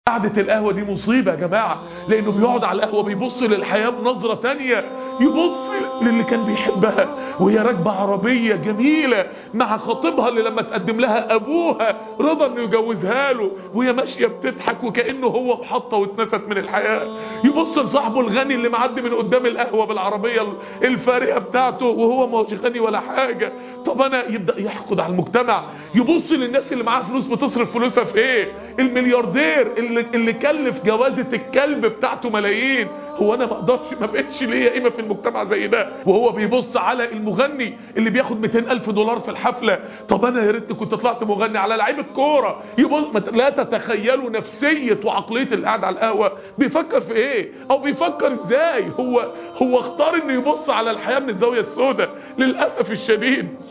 قعدة القهوة دي مصيبة يا جماعة لانه بيقعد على القهوة بيبص للحياة بنظرة تانية يبص للي كان بيحبها وهي راكبة عربية جميلة مع خطيبها اللي لما تقدم لها ابوها رضى انه يجوزها له وهي ماشية بتضحك وكأنه هو محطة واتنست من الحياة يبص لصاحبه الغني اللي معدي من قدام القهوة بالعربية الفارهة بتاعته وهو ما هوش غني ولا حاجة طب انا يبدأ يحقد على المجتمع يبص للناس اللي معاها فلوس بتصرف فلوسها في ايه الملياردير اللي, اللي كلف جوازة الكلب بتاعته ملايين هو انا ما اقدرش ما بقتش ليا قيمه في المجتمع زي ده وهو بيبص على المغني اللي بياخد 200 الف دولار في الحفله طب انا يا ريت كنت طلعت مغني على لعيب الكوره يبص لا تتخيلوا نفسيه وعقليه اللي قاعد على القهوه بيفكر في ايه او بيفكر ازاي هو هو اختار انه يبص على الحياه من الزاويه السوداء للاسف الشديد